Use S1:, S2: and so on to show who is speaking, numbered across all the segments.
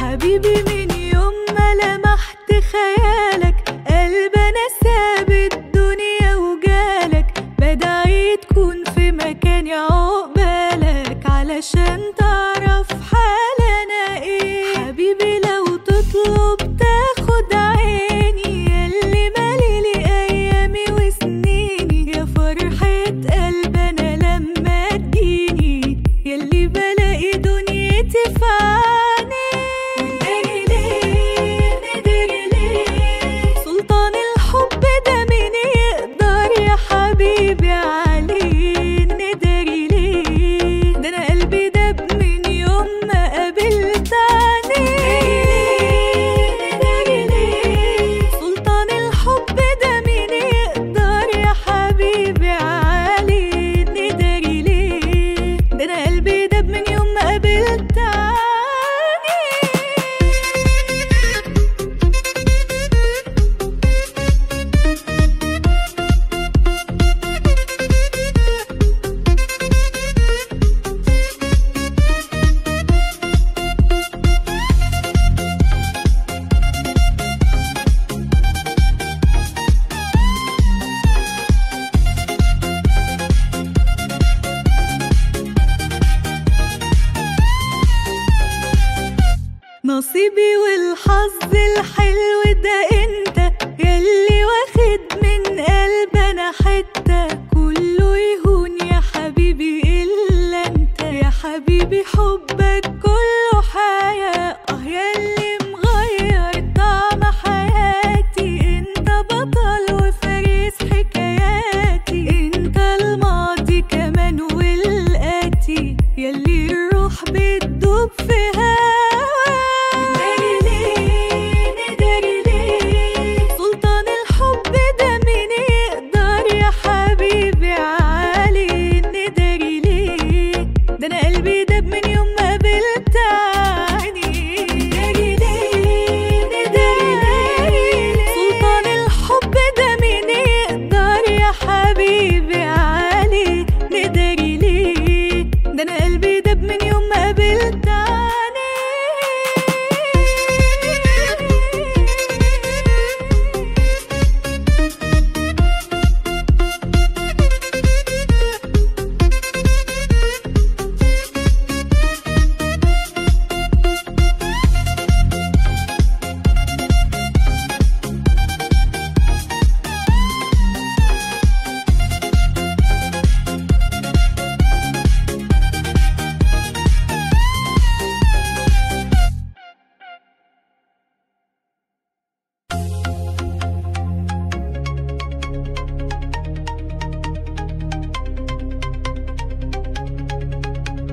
S1: حبيبي من يوم ما لمحت خيالك قلب انا ساب الدنيا وجالك بدعي تكون في مكاني عقبالك علشان تعرف حال انا ايه حبيبي لو تطلب تاخد عيني ياللي مالي ايامي وسنيني يا فرحة قلب انا لما تجيني ياللي بلاقي دنيتي في عيني ليه ندري ليه سلطان الحب ده مين يقدر يا حبيبي عليه ندري ليه ده انا قلبي دب من يوم ما قابلت عينيه ندري ليه سلطان الحب ده مين يقدر يا حبيبي عليه ندري ليه ده انا قلبي دب من يوم ما قابلت عينيه نصيبي والحظ الحلو ده انت ياللي واخد من قلبنا حتة كله يهون يا حبيبي الا انت يا حبيبي حبك كله حياة اه ياللي مغير طعم حياتي انت بطل وفارس حكاياتي انت الماضي كمان والآتي ياللي الروح بتدوب في هواك نداري ليه سلطان الحب ده مين يقدر يا حبيبي عليه نداري ليه ده انا قلبي دب من يوم ما قابلت عيني نداري ليه نداري ليه سلطان الحب ده مين يقدر يا حبيبي عليه نداري ليه ده انا قلبي دب من يوم ما قابلت عينيه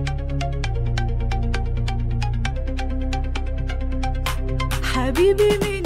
S1: حبيبي من